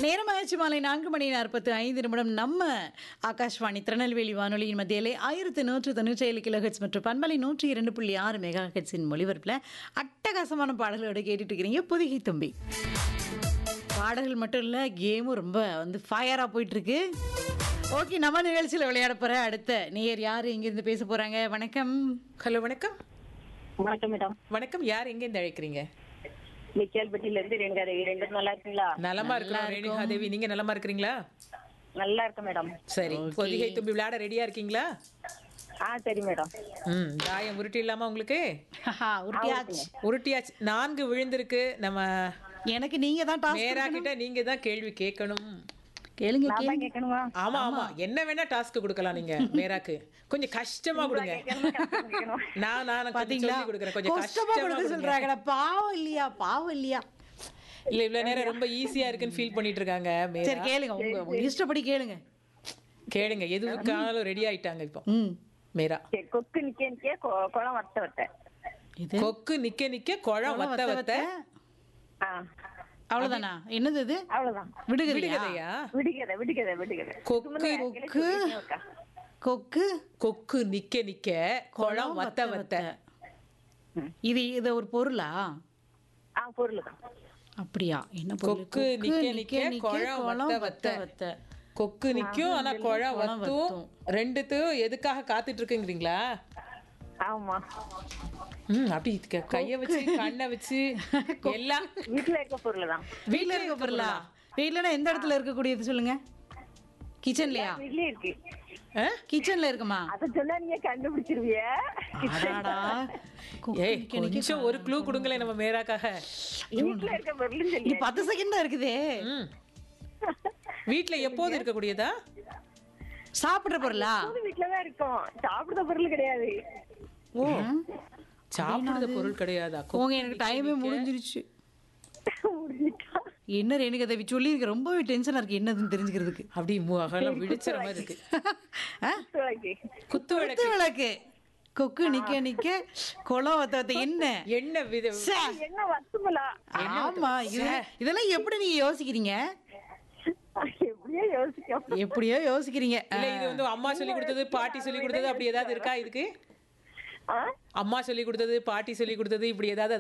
நேரமாயிடுச்சு மாலை நான்கு மணி நாற்பத்து ஐந்து நிமிடம் நம்ம ஆகாஷ்வாணி திருநெல்வேலி வானொலியின் மத்தியிலே ஆயிரத்து நூற்று தொண்ணூற்றி ஏழு கிலோஹெட்ஸ் மற்றும் பண்பலை நூற்றி இரண்டு புள்ளி ஆறு மெகா ஹெட்ஸின் ஒளிபரப்பில் அட்டகாசமான பாடல்களோட கேட்டுட்டு இருக்கிறீங்க புதுகை தும்பி பாடல்கள் மட்டும் இல்லை கேமும் ரொம்ப வந்து ஃபயராக போயிட்டுருக்கு ஓகே நம்ம நிகழ்ச்சியில் விளையாட போகிற அடுத்த நேயர் யார் இங்கேருந்து பேச போகிறாங்க வணக்கம் ஹலோ வணக்கம் வணக்கம் மேடம் வணக்கம் யார் எங்க இருந்து அழைக்கிறீங்க மிக்கேல்பட்டியில இருந்து ரேணுகா தேவி ரெண்டு பேரும் நல்லா இருக்கீங்களா நலமா இருக்கிறோம் ரேணுகா தேவி நீங்க நலமா இருக்கிறீங்களா நல்லா இருக்கேன் மேடம் சரி பொதிகை தும்பி விளையாட ரெடியா இருக்கீங்களா ஆ சரி மேடம் ம் தாயம் உருட்டிடலாமா உங்களுக்கு உருட்டியாச்சு உருட்டியாச்சு நான்கு விழுந்திருக்கு நம்ம எனக்கு நீங்கள் தான் டாஸ் நேரா கிட்ட நீங்க தான் கேள்வி கேட்கணும் கேளுங்க நான் கேளுங்க தான் கேட்கணுமா ஆமா ஆமா என்ன வேணா டாஸ்க் கொடுக்கலாம் நீங்க மேராக்கு கொஞ்சம் கஷ்டமா கொடுங்க கேட்கணும். நான் நான் கொஞ்சம் பாத்தீங்களா சொல்லி கொடுக்குறேன் கொஞ்சம் கஷ்டமா கஷ்டமா கொடுக்க கொடுங்க சொல்றாங்கடா பாவம் இல்லையா பாவம் இல்லையா இல்ல இவ்வளவு நேரம் ரொம்ப ஈஸியா இருக்குன்னு ஃபீல் பண்ணிட்டு இருக்காங்க சரி மேரா கேளுங்க உங்க உங்க இஷ்டப்படி கேளுங்க கேளுங்க எதுக்கானாலும் ரெடி ஆயிட்டாங்க இப்போ ம் மேரா சரி, கொக்கு நிக்க நிக்க கொ- குளம் வத்த வத்த இது கொக்கு நிக்க நிக்க குழம் வத்த வத்த ஆ அவ்வளவுதானா என்னது இது அவ்வளவுதான் விடுகதையா விடுகதையா விடுகதை விடுகதை விடுகதை கொக்கு கொக்கு கொக்கு கொக்கு நிக்க நிக்க குளம் வத்த வத்த இது இது ஒரு பொருளா ஆ பொருள் தான் அப்படியா என்ன பொருள் கொக்கு நிக்க நிக்க குழம் வத்த வத்த வத்த கொக்கு நிக்கும் ஆனா குழம் வத்தும் ரெண்டுத்தையும் எதுக்காக காத்துட்டு இருக்குங்கிறீங்களா ஆமா ம் அப்படி க- கைய வச்சு கண்ணை வச்சு எல்லாம் வீட்டுல இருக்க பொருள் தான் வீட்ல இருக்க பொருளா வீட்லனா எந்த இடத்துல இருக்கக்கூடியது சொல்லுங்க கிச்சன்லயா வீட்லயே இருக்கு ஆ? கிச்சன்ல இருக்குமா அத சொன்னா நீங்க கண்டுபிடிச்சிருவிய அடாடா கொக்கு ஏய் நிக்க நிக்க கொஞ்சம் ஒரு க்ளூ கொடுங்களேன் நம்ம மேராக்காக வீட்டுல இருக்க பொருள்னு சொல்லி இது பத்து செகண்ட் தான் இருக்குதே ம் வீட்ல எப்போது இருக்கக்கூடியதா சாப்பிடுற பொருளா வீட்டுலதான் இருக்கும் சாப்பிடுற பொருள் கிடையாது ஓ சாப்பிடுற பொருள் கிடையாதா போங்க எனக்கு டைமே முடிஞ்சிருச்சு முடிஞ்சிட்டா என்ன ரேணுகா தேவி சொல்லியிருக்க ரொம்பவே டென்ஷனா இருக்கு என்னதுன்னு தெரிஞ்சுக்கிறதுக்கு அப்படி முகலாம் விழிச்சிற மாதிரி இருக்கு ஆ? துளசி. குத்து விளக்கு குத்து விளக்கு கொக்கு நிக்க நிக்க குளம் வத்த வத்த என்ன என்ன வித சே, என்ன வத்துமலா ஆமா இது இதெல்லாம் எப்படி நீங்க யோசிக்கிறீங்க எப்படியோ யோசிக்கும் எப்படியோ யோசிக்கிறீங்க இல்ல இது வந்து அம்மா சொல்லி கொடுத்தது பாட்டி சொல்லி கொடுத்தது அப்படி ஏதாவது இருக்கா இதுக்கு ஆ? அம்மா சொல்லி கொடுத்தது பாட்டி சொல்லி கொடுத்தது இப்படி ஏதாவது